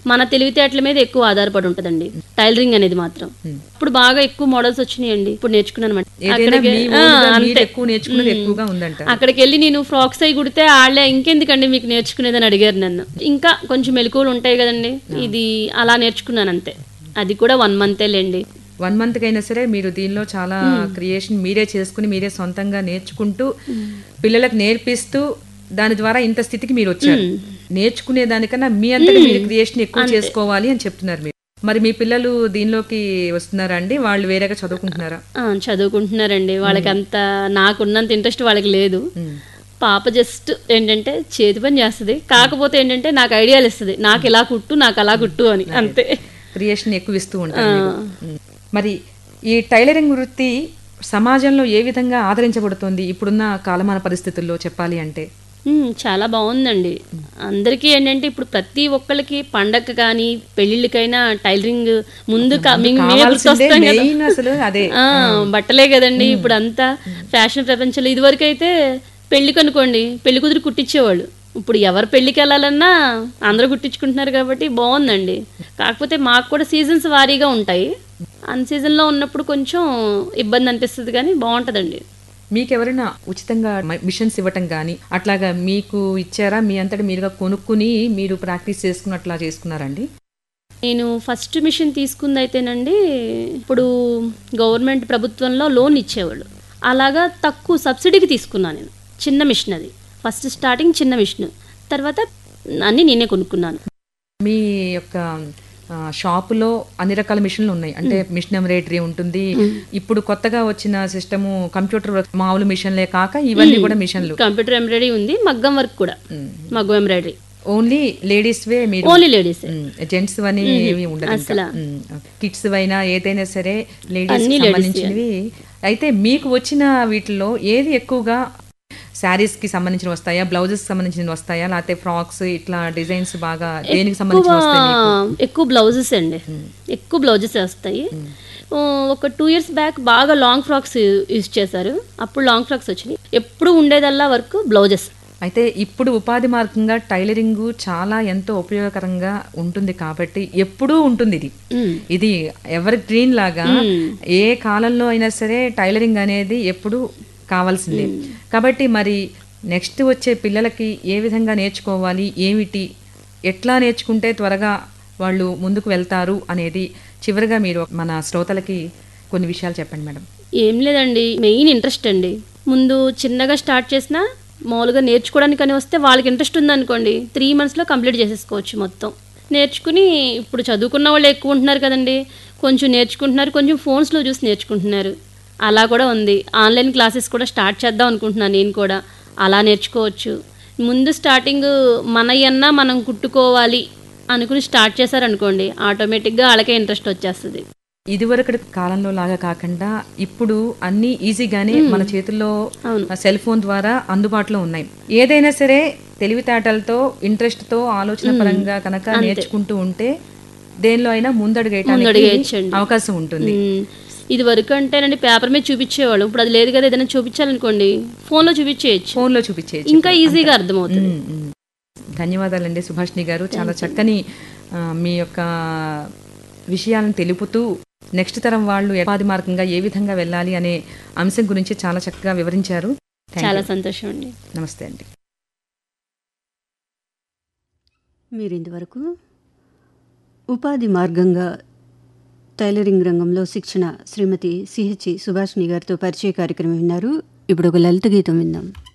మన తెలివితేటల మీద ఎక్కువ ఆధారపడి ఉంటదండి టైలరింగ్ అనేది మాత్రం ఇప్పుడు బాగా ఎక్కువ మోడల్స్ వచ్చినాయండి ఇప్పుడు నేర్చుకున్నాను అనమాట ఏదైనా మీ ఓన్గా మీరు ఎక్కువ నేర్చుకున్నది ఎక్కువగా ఉందంట అక్కడికి వెళ్ళి నేను ఫ్రాక్స్ అయి కుడితే వాళ్ళే ఇంకెందుకండి మీకు నేర్చుకునేదని అడిగారు నన్ను ఇంకా కొంచెం మెలకువలు ఉంటాయి కదండి ఇది అలా నేర్చుకున్నాను అంతే అది కూడా వన్ మంతే లేండి వన్ మంత్ అయినా సరే మీరు దీనిలో చాలా క్రియేషన్ మీరే చేసుకుని మీరే సొంతంగా నేర్చుకుంటూ పిల్లలకు నేర్పిస్తూ దాని ద్వారా ఇంత స్థితికి మీరు వచ్చారు నేర్చుకునే దానికన్నా మీ అంతటా మీరు క్రియేషన్ ఎక్కువ చేసుకోవాలి అని చెప్తున్నారు మీరు మరి మీ పిల్లలు దీనిలోకి వస్తున్నారా అండి వాళ్ళు వేరేగా చదువుకుంటున్నారా ఆ, చదువుకుంటున్నారండి వాళ్ళకి అంత నాకున్నంత ఇంట్రెస్ట్ వాళ్ళకి లేదు పాప జస్ట్ ఏంటంటే చేతి పని చేస్తుంది కాకపోతే ఏంటంటే నాకు ఐడియాలు ఇస్తుంది నాకు ఇలా కుట్టు నాకు అలా కుట్టు అని అంతే క్రియేషన్ ఎక్కువ ఇస్తూ ఉంటారు మీరు. ఉమ్. మరి ఈ టైలరింగ్ వృత్తి సమాజంలో ఏ విధంగా ఆదరించబడుతుంది ఇప్పుడున్న కాలమాన పరిస్థితుల్లో చెప్పాలి అంటే ఉమ్, చాలా బాగుందండి అందరికీ ఏంటంటే ఇప్పుడు ప్రతి ఒక్కళ్ళకి పండగ కానీ పెళ్ళిళ్ళకైనా టైలరింగ్ ముందు కా- మీ- మేమే కావాల్సిందే గుర్తొస్తాం కదా. మెయిన్ అసలు అదే ఆ, బట్టలే కదండి ఇప్పుడు అంతా ఫ్యాషన్ ప్రపంచంలో ఇదివరకు అయితే పెళ్లికి అనుకోండి పెళ్లి కుదిరి కుట్టించేవాళ్ళు ఇప్పుడు ఎవరు పెళ్లికి వెళ్ళాలన్నా అందరూ కుట్టించుకుంటున్నారు కాబట్టి బాగుందండి కాకపోతే మాకు కూడా సీజన్స్ వారీగా ఉంటాయి అన్ సీజన్లో ఉన్నప్పుడు కొంచెం ఇబ్బంది అనిపిస్తుంది కానీ బాగుంటుందండి మీకు ఎవరైనా ఉచితంగా మ- మిషన్స్ ఇవ్వటం కానీ అట్లాగా మీకు ఇచ్చారా మీ అంతటి మీరుగా కొనుక్కుని మీరు ప్రాక్టీస్ చేసుకుని అట్లా చేసుకున్నారండి నేను ఫస్ట్ మిషన్ తీసుకుంది అయితేనండి ఇప్పుడు గవర్నమెంట్ ప్రభుత్వంలో లోన్ ఇచ్చేవాళ్ళు అలాగా తక్కువ సబ్సిడీకి తీసుకున్నాను నేను చిన్న మిషన్ అది ఫస్ట్ స్టార్టింగ్ చిన్న మిషన్ తర్వాత అన్నీ నేనే కొనుక్కున్నాను మీ యొక్క ఆ, షాపులో అన్ని రకాల మిషన్లు ఉన్నాయి అంటే మిషన్ ఎంబ్రాయిడరీ ఉంటుంది ఇప్పుడు కొత్తగా వచ్చిన సిస్టము కంప్యూటర్ వర్క్ మామూలు మిషన్లే కాక ఇవన్నీ కూడా మిషన్లు కంప్యూటర్ ఎంబ్రాయిడరీ ఉంది మగ్గం వర్క్ కూడా మగ్గం ఎంబ్రాయిడరీ ఓన్లీ లేడీస్ వే మీరు ఓన్లీ లేడీస్ జెంట్స్ అని ఏమి ఉండదు అసలు. కిడ్స్ అయినా ఏదైనా సరే లేడీస్ సంబంధించినవి అయితే మీకు వచ్చిన వీటిలో ఏది ఎక్కువగా శారీస్ కి సంబంధించిన వస్తాయా బ్లౌజెస్ సంబంధించిన వస్తాయా లేకపోతే ఫ్రాక్స్ ఇట్లా డిజైన్స్ బాగా దేనికి సంబంధించిన వస్తాయి మీకు? ఎక్కువ బ్లౌజెస్ అండి ఎక్కువ బ్లౌజెస్ వస్తాయి ఓ, ఒక టూ ఇయర్స్ బ్యాక్ బాగా లాంగ్ ఫ్రాక్స్ యూజ్ చేశారు అప్పుడు లాంగ్ ఫ్రాక్స్ వచ్చినాయి ఎప్పుడు ఉండేదల్లా వర్క్ బ్లౌజెస్ అయితే ఇప్పుడు ఉపాధి మార్గంగా టైలరింగ్ చాలా ఎంతో ఉపయోగకరంగా ఉంటుంది కాబట్టి ఎప్పుడూ ఉంటుంది ఇది ఇది ఎవర్ గ్రీన్ లాగా ఏ కాలంలో అయినా సరే టైలరింగ్ అనేది ఎప్పుడు కావాల్సిందే కాబట్టి మరి నెక్స్ట్ వచ్చే పిల్లలకి ఏ విధంగా నేర్చుకోవాలి ఏమిటి ఎట్లా నేర్చుకుంటే త్వరగా వాళ్ళు ముందుకు వెళ్తారు అనేది చివరిగా మీరు మన శ్రోతలకి కొన్ని విషయాలు చెప్పండి మేడం ఏం లేదండి మెయిన్ ఇంట్రెస్ట్ అండి ముందు చిన్నగా స్టార్ట్ చేసినా మామూలుగా నేర్చుకోవడానికి అని వస్తే వాళ్ళకి ఇంట్రెస్ట్ ఉందనుకోండి త్రీ మంత్స్లో కంప్లీట్ చేసేసుకోవచ్చు మొత్తం నేర్చుకుని ఇప్పుడు చదువుకున్న వాళ్ళు ఎక్కువ ఉంటున్నారు కదండి కొంచెం నేర్చుకుంటున్నారు కొంచెం ఫోన్స్లో చూసి నేర్చుకుంటున్నారు అలా కూడా ఉంది ఆన్లైన్ క్లాసెస్ కూడా స్టార్ట్ చేద్దాం అనుకుంటున్నాను నేను కూడా అలా నేర్చుకోవచ్చు ముందు స్టార్టింగ్ మనయన్నా మనం కుట్టుకోవాలి అనుకుని స్టార్ట్ చేశారనుకోండి ఆటోమేటిక్గా వాళ్ళకే ఇంట్రెస్ట్ వచ్చేస్తుంది ఇదివరకటి కాలంలో లాగా కాకుండా ఇప్పుడు అన్ని ఈజీగానే మన చేతుల్లో సెల్ ఫోన్ ద్వారా అందుబాటులో ఉన్నాయి ఏదైనా సరే తెలివితేటలతో ఇంట్రెస్ట్ తో ఆలోచన పరంగా కనుక నేర్చుకుంటూ ఉంటే దేనిలో అయినా ముందడుగేయటానికి ముందడుగేయచ్చండి. అవకాశం ఉంటుంది మ్మ్. ఇది వరకు అంటేనండి పేపర్ మీద చూపించేవాళ్ళు ఇప్పుడు అది లేదు కదా ఏదైనా చూపించాలనుకోండి ఫోన్లో చూపించేయచ్చు ఫోన్ లో చూపించేయచ్చు ఇంకా ఈజీగా అర్థమవుతుంది ఉమ్, ఉమ్. ధన్యవాదాలండి సుభాష్ని గారు చాలా చక్కని ఆ, మీ యొక్క విషయాలను తెలుపుతూ నెక్స్ట్ తరం వాళ్ళు ఉపాధి మార్గంగా ఏ విధంగా వెళ్ళాలి అనే అంశం గురించి చాలా చక్కగా వివరించారు Thank చాలా you. సంతోషం అండి నమస్తే అండి మీరు ఇంతవరకు ఉపాధి మార్గంగా టైలరింగ్ రంగంలో శిక్షణ శ్రీమతి సిహెచ్ సుభాష్ని గారితో పరిచయ కార్యక్రమం విన్నారు ఇప్పుడు ఒక లలిత గీతం విందాం